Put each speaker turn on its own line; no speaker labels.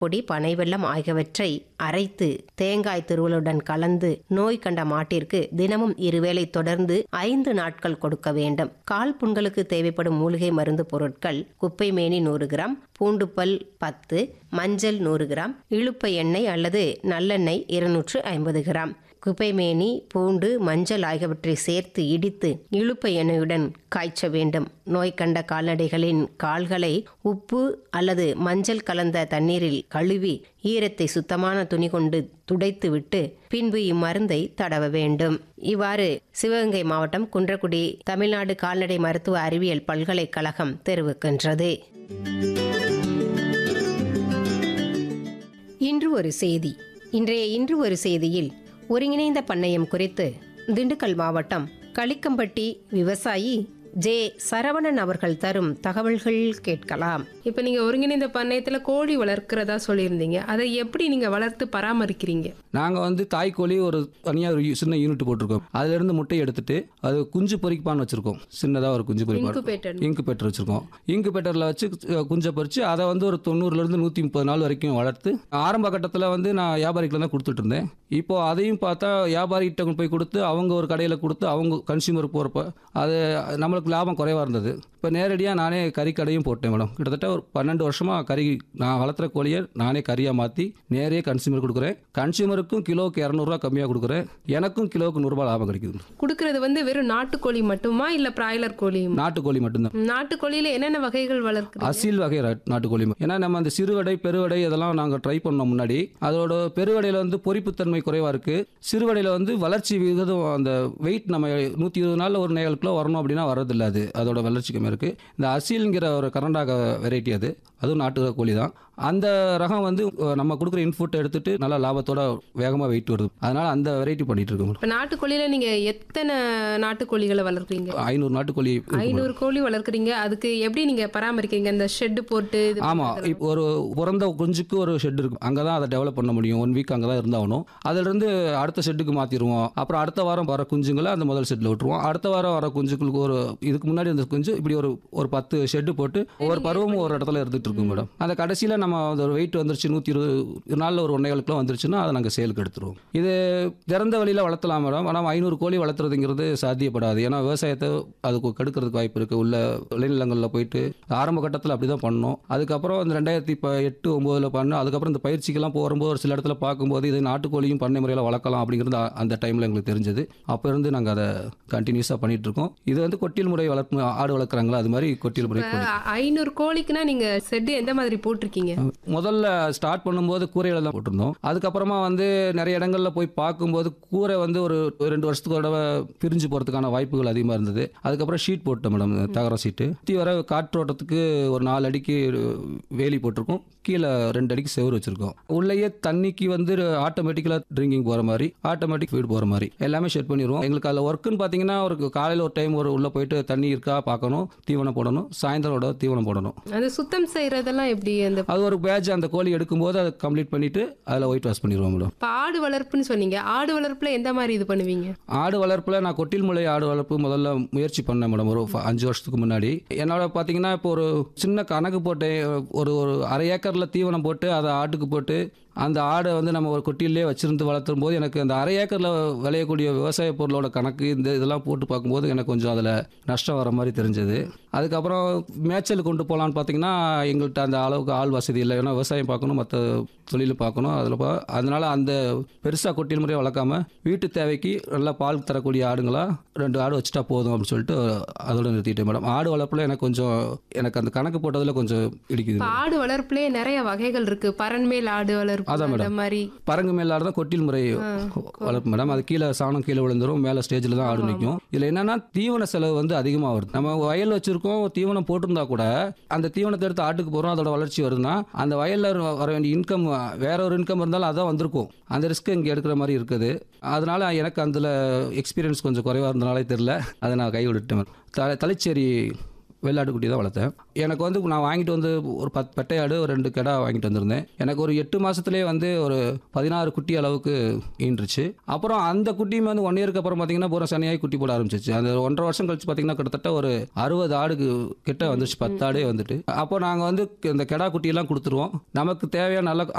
பொடி பனை வெல்லம் ஆகியவற்றை அரைத்து தேங்காய் திருவலுடன் கலந்து நோய் கண்ட மாட்டிற்கு தினமும் இருவேளை தொடர்ந்து ஐந்து நாட்கள் கொடுக்க வேண்டும் கால் புண்களுக்கு தேவைப்படும் மூலிகை மருந்து பொருட்கள் குப்பை மேனி நூறு கிராம் பூண்டுப்பல் பத்து மஞ்சள் நூறு கிராம் இழுப்பை எண்ணெய் அல்லது நல்லெண்ணெய் இருநூற்று ஐம்பது கிராம் குப்பைமேனி பூண்டு மஞ்சள் ஆகியவற்றை சேர்த்து இடித்து இழுப்பை எண்ணெயுடன் காய்ச்ச வேண்டும் நோய் கண்ட கால்நடைகளின் கால்களை உப்பு அல்லது மஞ்சள் கலந்த தண்ணீரில் கழுவி ஈரத்தை சுத்தமான துணி கொண்டு துடைத்து விட்டு பின்பு இம்மருந்தை தடவ வேண்டும் இவ்வாறு சிவகங்கை மாவட்டம் குன்றக்குடி தமிழ்நாடு கால்நடை மருத்துவ அறிவியல் பல்கலைக்கழகம் தெரிவிக்கின்றது இன்று ஒரு செய்தி இன்றைய இன்று ஒரு செய்தியில் ஒருங்கிணைந்த பண்ணையம் குறித்து திண்டுக்கல் மாவட்டம் களிக்கம்பட்டி விவசாயி ஜே சரவணன் அவர்கள் தரும் தகவல்கள் கேட்கலாம்
இப்போ நீங்க ஒருங்கிணைந்த பண்ணையத்துல கோழி வளர்க்கிறதா சொல்லியிருந்தீங்க அதை எப்படி நீங்க வளர்த்து பராமரிக்கிறீங்க
நாங்கள் வந்து தாய்க்கோழி ஒரு தனியாக ஒரு யூ- சின்ன யூனிட் போட்டிருக்கோம் அதுலேருந்து முட்டையை எடுத்துட்டு அது குஞ்சு பொறிப்பான்னு வச்சுருக்கோம் சின்னதாக ஒரு குஞ்சு பொறிப்பான்
Incubator.
இன்குபேட்டர் வச்சுருக்கோம் இன்குபேட்டரில் வச்சு அஹ், குஞ்சை பறித்து அதை வந்து ஒரு தொண்ணூறுலேருந்து நூற்றி முப்பது நாள் வரைக்கும் வளர்த்து ஆரம்ப கட்டத்தில் வந்து நான் வியாபாரிகளை தான் கொடுத்துட்டு இருந்தேன் இப்போ அதையும் பார்த்தா வியாபாரிகிட்ட கொண்டு போய் கொடுத்து அவங்க ஒரு கடையில் கொடுத்து அவங்க கன்சியூமர் போகிறப்ப அது நம்மளுக்கு லாபம் குறைவாக இருந்தது இப்போ நேரடியாக நானே கறி கடையும் போட்டேன் மேடம் கிட்டத்தட்ட ஒரு பன்னெண்டு வருஷமாக கறி நான் வளர்த்துற கோழியை நானே கறியாக மாற்றி நேரே கன்சியூமர் கொடுக்குறேன் கன்சியூமருக்கும் கிலோவுக்கு இரநூறுவா கம்மியாக கொடுக்குறேன் எனக்கும் கிலோவுக்கு நூறுரூபா லாபம் கிடைக்குது
கொடுக்கறது வந்து வெறும் நாட்டுக்கோழி மட்டுமா இல்ல பிராய்லர் கோழியும்
நாட்டுக்கோழி மட்டும்தான்
நாட்டுக்கோழியில என்னென்ன வகைகள் வளர்க்குறீங்க
அசில் வகை ர- நாட்டுக்கோழி ஏன்னா நம்ம அந்த சிறுவடை பெருவடை இதெல்லாம் நாங்கள் ட்ரை பண்ணோம் முன்னாடி அதோட பெருவடையில் வந்து பொறிப்புத்தன்மை குறைவாக இருக்குது சிறுவடையில் வந்து வளர்ச்சி விகிதம் அந்த வெயிட் நம்ம நூற்றி இருபது நாளில் ஒரு நேழு கிலோ வரணும் அப்படின்னா வரதில்லை அது அதோட வளர்ச்சி கம்மியாக இருக்குது இந்த அசில்ங்கிற ஒரு கரண்டாக வெரைட்டி அது அதுவும் நாட்டு கோழி தான் அந்த ரகம் வந்து அஹ், நம்ம கொடுக்குற இன்ஃபுட் எடுத்துட்டு நல்லா லாபத்தோட வேகமாக வெயிட் வருது அதனால அந்த வெரைட்டி பண்ணிட்டு இருக்கோம்
இப்ப நாட்டுக்கோழியில நீங்க எத்தனை நாட்டுக்கோழிகளை வளர்க்குறீங்க
ஐநூறு நாட்டுக்கோழி இருக்கு.
ஐநூறு கோழி வளர்க்குறீங்க அதுக்கு எப்படி நீங்க பராமரிக்கிறீங்க இந்த ஷெட் போட்டு இது
ஆமாம் இப்போ ஒரு பிறந்த குஞ்சுக்கு ஒரு ஷெட் இருக்கும் அங்கே தான் அதை டெவலப் பண்ண முடியும் ஒன் வீக் அங்கே தான் இருந்தாகணும் அதிலிருந்து அடுத்த ஷெட்டுக்கு மாற்றிடுவோம் அப்புறம் அடுத்த வாரம் வர குஞ்சுங்களை அந்த முதல் ஷெட்டில் விட்டுருவோம் அடுத்த வாரம் வர குஞ்சுகளுக்கு ஒரு இதுக்கு முன்னாடி அந்த குஞ்சு இப்படி ஒரு ஒரு பத்து ஷெட்டு போட்டு ஒவ்வொரு பருவமும் ஒரு இடத்துல இருந்துட்டு இருக்கும் மேடம் அந்த கடைசியில் நம்ம அந்த ஒரு வெயிட் வந்துருச்சு நூற்றி இருபது நாளில் ஒரு ஒன்றே கிலோ வந்துருச்சுன்னா அதை நாங்கள் சேலுக்கு எடுத்துருவோம் இது திறந்த வழியில் வளர்த்தலாம் மேடம் ஆனால் ஐநூறு கோழி வளர்த்துறதுங்கிறது சாத்தியப்படாது ஏன்னா விவசாயத்தை அதுக்கு கெடுக்கிறதுக்கு வாய்ப்பு இருக்குது உள்ள விளைநிலங்களில் போயிட்டு ஆரம்ப கட்டத்தில் அப்படி தான் பண்ணோம் அதுக்கப்புறம் இந்த ரெண்டாயிரத்தி இப்போ எட்டு ஒம்போதில் பண்ணோம் அதுக்கப்புறம் இந்த பயிற்சிக்கெல்லாம் போகும்போது ஒரு சில இடத்துல பார்க்கும்போது இது நாட்டுக்கோழியும் பண்ணை முறையில் வளர்க்கலாம் அப்படிங்கிறது அ- அந்த டைமில் எங்களுக்கு தெரிஞ்சது அப்போ இருந்து நாங்கள் அதை கண்டினியூஸாக பண்ணிட்டு இருக்கோம் இது வந்து கொட்டில் முறை வளர்ப்பு ஆடு வளர்க்குறாங்களா அது மாதிரி கொட்டில் முறை கோழி
ஐநூறு கோழிக்குன்னா நீங்க ஷெட் எந்த மாதிரி போட்டிருக்கீங்க
முதல்ல ஸ்டார்ட் பண்ணும்போது கூரையில தான் போட்டிருந்தோம் அதுக்கப்புறமா வந்து நிறைய இடங்கள்ல போய் பார்க்கும்போது கூரை வந்து ஒரு ஒரு ரெண்டு வருஷத்துக்கு ஒரு தடவை பிரிஞ்சு போகிறதுக்கான வாய்ப்புகள் அதிகமாக இருந்தது அதுக்கப்புறம் ஷீட் போட்டோம் மேடம் தகரம் ஷீட்டு சுற்றி வர காற்றோட்டத்துக்கு ஒரு நாலு அடிக்கு வேலி போட்டிருக்கோம் கீழே ரெண்டு அடிக்கு செவுரு வச்சிருக்கோம் உள்ளேயே தண்ணிக்கு வந்து ஆட்டோமேட்டிக்கலாக ட்ரிங்கிங் போகிற மாதிரி ஆட்டோமேட்டிக் ஃபீட் போகிற மாதிரி எல்லாமே செட் பண்ணிடுவோம் எங்களுக்கு அதில் ஒர்க்குன்னு பார்த்தீங்கன்னா ஒரு காலையில் ஒரு டைம் ஒரு உள்ளே போயிட்டு தண்ணி இருக்கா பார்க்கணும் தீவனம் போடணும் சாயந்தரோட தீவனம் போடணும்
அந்த சுத்தம் செய்யறதெல்லாம் எப்படி அந்த
அது ஒரு பேட்ச் அந்த கோழி எடுக்கும்போது அதை கம்ப்ளீட் பண்ணிட்டு அதில் ஒயிட் வாஷ் பண்ணிடுவோம் மேடம்
இப்ப ஆடு வளர்ப்புன்னு சொன்னீங்க ஆடு வளர்ப்புல எந்த மாதிரி இது பண்ணுவீங்க
ஆடு வளர்ப்பில் நான் கொட்டில் முளை ஆடு வளர்ப்பு முதல்ல முயற்சி பண்ணேன் மேடம் ஒரு ஃப- அஞ்சு வருஷத்துக்கு முன்னாடி என்னோட பார்த்தீங்கன்னா இப்போ ஒரு சின்ன கணக்கு போட்டு ஒரு ஒரு அரை ஏக்கரில் தீவனம் போட்டு அதை ஆட்டுக்கு போட்டு அந்த ஆடை வந்து நம்ம ஒரு கொட்டிலே வச்சிருந்து வளர்த்தும் போது எனக்கு அந்த அரை ஏக்கரில் விளையக்கூடிய விவசாய பொருளோட கணக்கு இந்த இதெல்லாம் போட்டு பார்க்கும்போது எனக்கு கொஞ்சம் அதில் நஷ்டம் வர மாதிரி தெரிஞ்சது அதுக்கப்புறம் மேய்ச்சல் கொண்டு போகலான்னு பார்த்தீங்கன்னா எங்கள்கிட்ட அந்த அளவுக்கு ஆள் வசதி இல்லை ஏன்னா விவசாயம் பார்க்கணும் மற்ற தொழில் பார்க்கணும் அதில் பா அதனால் அந்த பெருசாக கொட்டில் முறையை வளர்க்காம வீட்டு தேவைக்கு நல்லா பால் தரக்கூடிய ஆடுங்களா ரெண்டு ஆடு வச்சுட்டா போதும் அப்படின்னு சொல்லிட்டு அதோட நிறுத்திட்டேன் மேடம் ஆடு வளர்ப்பில் எனக்கு கொஞ்சம் எனக்கு அந்த கணக்கு போட்டதில் கொஞ்சம் இடிக்குது
இப்ப ஆடு வளர்ப்புலயே நிறைய வகைகள் இருக்கு பரண்மேல் ஆடு வளர்ப்பு
அதான்
அந்த
மேடம்.
மாதிரி
பரங்கு மேலாடு தான் கொட்டில் முறை வளர்ப்பு மேடம் அது கீழே சாணம் கீழே விழுந்துரும் மேலே ஸ்டேஜில் தான் ஆடு நிற்கும் இதில் என்னன்னா தீவன செலவு வந்து அதிகமாக வருது நம்ம வயல் வச்சிருக்கோம் தீவனம் போட்டிருந்தா கூட அந்த தீவனத்தை எடுத்து ஆட்டுக்கு போகிறோம் அதோட வளர்ச்சி வருதுன்னா அந்த வயலில் வர வேண்டிய இன்கம் வேற ஒரு இன்கம் இருந்தாலும் அதான் வந்திருக்கும் அந்த ரிஸ்க் இங்கே எடுக்கிற மாதிரி இருக்குது அதனால எனக்கு அதில் எக்ஸ்பீரியன்ஸ் கொஞ்சம் குறைவாக இருந்தனாலே தெரில அதை நான் கை விட்டுட்டேன் த தலைச்சேரி வெள்ளாட்டு குட்டி தான் வளர்த்தேன் எனக்கு வந்து நான் வாங்கிட்டு வந்து ஒரு பத்து பெட்டையாடு ஒரு ரெண்டு கிடா வாங்கிட்டு வந்திருந்தேன் எனக்கு ஒரு எட்டு மாசத்துலயே வந்து ஒரு பதினாறு குட்டி அளவுக்கு ஈன்றுச்சு அப்புறம் அந்த குட்டியுமே வந்து ஒன் இயருக்கு அப்புறம் பார்த்தீங்கன்னா பூரா சனியாகி குட்டி போட ஆரம்பிச்சிச்சு அந்த ஒன்றரை வருஷம் கழிச்சு பார்த்தீங்கன்னா கிட்டத்தட்ட ஒரு அறுபது ஆடுக்கு கிட்ட வந்துருச்சு பத்து ஆடே வந்துட்டு அப்போ நாங்கள் வந்து இந்த கெடா குட்டியெல்லாம் கொடுத்துருவோம் நமக்கு தேவையான நல்ல